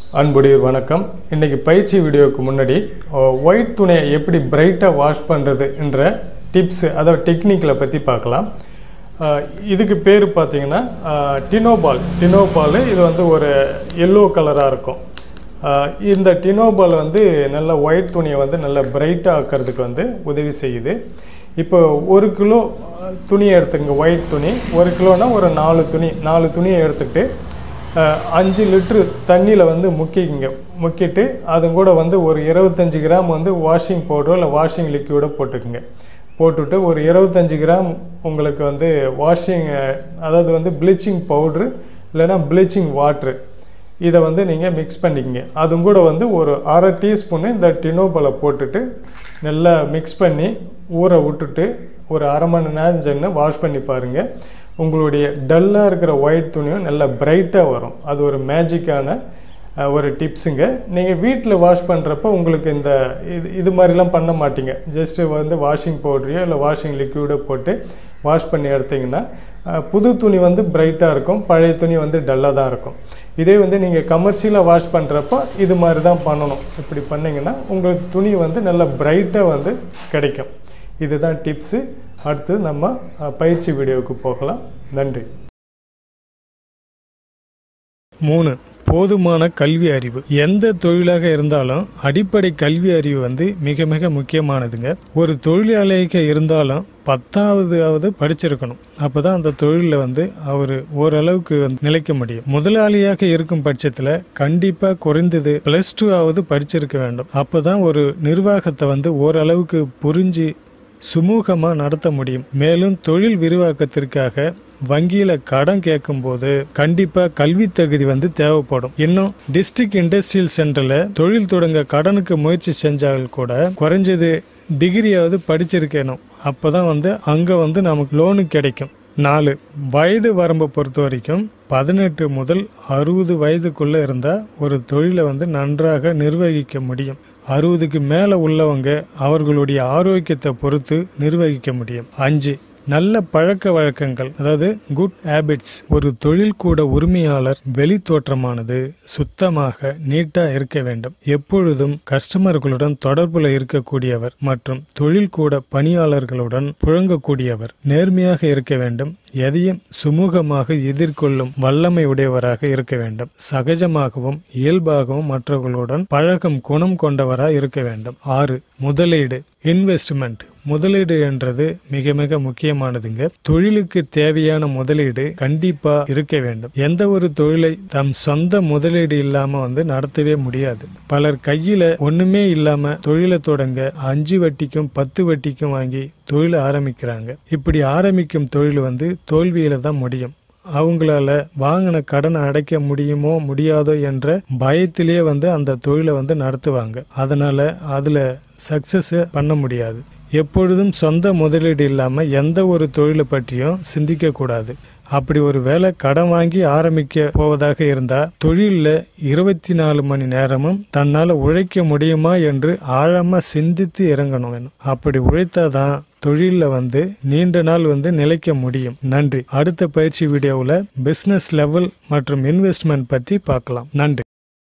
அன்புடையர் வணக்கம் இன்றைக்கி பயிற்சி வீடியோவுக்கு முன்னாடி ஒயிட் துணியை எப்படி பிரைட்டாக வாஷ் பண்ணுறது என்ற டிப்ஸு அதாவது டெக்னிக்கில் பற்றி பார்க்கலாம் அஹ், இதுக்கு பேர் பார்த்தீங்கன்னா டினோபால் டினோபால் இது வந்து ஒரு எல்லோ கலராக இருக்கும் அஹ், இந்த டினோபால் வந்து நல்ல ஒயிட் துணியை வந்து நல்ல பிரைட்டாக ஆக்கிறதுக்கு வந்து உதவி செய்யுது இப்போ ஒரு கிலோ அஹ், துணியை எடுத்துங்க ஒயிட் துணி ஒரு கிலோனா ஒரு நாலு துணி நாலு துணியை எடுத்துக்கிட்டு அஹ், அஞ்சு லிட்ரு தண்ணியில் வந்து முக்கிங்க முக்கிட்டு அது கூட வந்து ஒரு இருபத்தஞ்சி கிராம் வந்து வாஷிங் பவுடரோ இல்லை வாஷிங் லிக்யூடோ போட்டுக்குங்க போட்டுட்டு ஒரு இருபத்தஞ்சி கிராம் உங்களுக்கு வந்து வாஷிங் அதாவது வந்து ப்ளீச்சிங் பவுட்ரு இல்லைன்னா ப்ளீச்சிங் வாட்ரு இதை வந்து நீங்கள் மிக்ஸ் பண்ணிக்கங்க அதுவும் கூட வந்து ஒரு அரை டீஸ்பூனு இந்த டினோபலை போட்டுட்டு நல்லா மிக்ஸ் பண்ணி ஊற விட்டுட்டு ஒரு அரை மணி நேரம் சென்று வாஷ் பண்ணி பாருங்கள் உங்களுடைய டல்லாக இருக்கிற ஒயிட் துணியும் நல்லா பிரைட்டாக வரும் அது ஒரு மேஜிக்கான அஹ், ஒரு டிப்ஸுங்க நீங்கள் வீட்டில் வாஷ் பண்ணுறப்ப உங்களுக்கு இந்த இது இது மாதிரிலாம் பண்ண மாட்டீங்க ஜஸ்ட்டு வந்து வாஷிங் பவுடரையோ இல்லை வாஷிங் லிக்யூடோ போட்டு வாஷ் பண்ணி எடுத்தீங்கன்னா அஹ், புது துணி வந்து பிரைட்டாக இருக்கும் பழைய துணி வந்து டல்லாக தான் இருக்கும் இதே வந்து நீங்கள் கமர்ஷியலாக வாஷ் பண்ணுறப்போ இது மாதிரி தான் பண்ணணும் இப்படி பண்ணிங்கன்னா உங்களுக்கு துணி வந்து நல்லா பிரைட்டாக வந்து கிடைக்கும் இதுதான் டிப்ஸு அடுத்து நம்ம அஹ், பயிற்சி வீடியோவுக்கு போகலாம் நன்றி மூணு போதுமான கல்வி அறிவு எந்த தொழிலாக இருந்தாலும் அடிப்படை கல்வி அறிவு வந்து மிக மிக முக்கியமானதுங்க ஒரு தொழிலாளியாக இருந்தாலும் பத்தாவதாவது படிச்சிருக்கணும் அப்பதான் அந்த தொழிலில் வந்து அவர் ஓரளவுக்கு வந்து நிலைக்க முடியும் முதலாளியாக இருக்கும் பட்சத்தில் கண்டிப்பாக குறைந்தது ப்ளஸ் டூ ஆவது படிச்சிருக்க வேண்டும் அப்பதான் ஒரு நிர்வாகத்தை வந்து ஓரளவுக்கு புரிஞ்சு சுமூகமாக நடத்த முடியும் மேலும் தொழில் விரிவாக்கத்திற்காக வங்கியில கடன் கேட்கும்போது கண்டிப்பா கல்வி தகுதி வந்து தேவைப்படும் இன்னும் டிஸ்ட்ரிக்ட் இண்டஸ்ட்ரியல் சென்டர்ல தொழில் தொடங்க கடனுக்கு முயற்சி செஞ்சால் கூட குறைஞ்சது டிகிரியாவது படிச்சிருக்கணும் அப்பதான் வந்து அங்க வந்து நமக்கு லோனு கிடைக்கும் நாலு வயது வரம்பை பொறுத்த வரைக்கும் பதினெட்டு முதல் அறுபது வயதுக்குள்ள இருந்தா ஒரு தொழிலை வந்து நன்றாக நிர்வகிக்க முடியும் அறுபதுக்கு மேலே உள்ளவங்க அவர்களுடைய ஆரோக்கியத்தை பொறுத்து நிர்வகிக்க முடியும் அஞ்சு நல்ல பழக்க வழக்கங்கள் அதாவது குட் ஹேபிட்ஸ் ஒரு தொழில் கூட உரிமையாளர் வெளி தோற்றமானது சுத்தமாக நீட்டா இருக்க வேண்டும் எப்பொழுதும் கஸ்டமர்களுடன் தொடர்புல இருக்கக்கூடியவர் மற்றும் தொழில் கூட பணியாளர்களுடன் புழங்கக்கூடியவர் நேர்மையாக இருக்க வேண்டும் எதையும் சுமூகமாக எதிர்கொள்ளும் வல்லமை உடையவராக இருக்க வேண்டும் சகஜமாகவும் இயல்பாகவும் மற்றவர்களுடன் பழகும் குணம் கொண்டவராக இருக்க வேண்டும் ஆறு முதலீடு இன்வெஸ்ட்மெண்ட் முதலீடு என்றது மிக மிக முக்கியமானதுங்க தொழிலுக்கு தேவையான முதலீடு கண்டிப்பா இருக்க வேண்டும் எந்த ஒரு தொழிலை தம் சொந்த முதலீடு இல்லாம வந்து நடத்தவே முடியாது பலர் கையில ஒண்ணுமே இல்லாம தொழிலை தொடங்க அஞ்சு வட்டிக்கும் பத்து வட்டிக்கும் வாங்கி தொழிலை ஆரம்பிக்கிறாங்க இப்படி ஆரம்பிக்கும் தொழில் வந்து தோல்வியில தான் முடியும் அவங்களால வாங்கின கடனை அடைக்க முடியுமோ முடியாதோ என்ற பயத்திலேயே வந்து அந்த தொழிலை வந்து நடத்துவாங்க அதனால அதுல சக்சஸ் பண்ண முடியாது எப்பொழுதும் சொந்த முதலீடு இல்லாம எந்த ஒரு தொழிலை பற்றியும் சிந்திக்க கூடாது அப்படி ஒரு வேலை கடன் வாங்கி ஆரம்பிக்க போவதாக இருந்தா தொழிலில் இருபத்தி நாலு மணி நேரமும் தன்னால உழைக்க முடியுமா என்று ஆழமா சிந்தித்து இறங்கணும் வேணும் அப்படி உழைத்தாதான் தொழிலில் வந்து நீண்ட நாள் வந்து நிலைக்க முடியும் நன்றி அடுத்த பயிற்சி வீடியோவில் பிஸ்னஸ் லெவல் மற்றும் இன்வெஸ்ட்மெண்ட் பற்றி பார்க்கலாம் நன்றி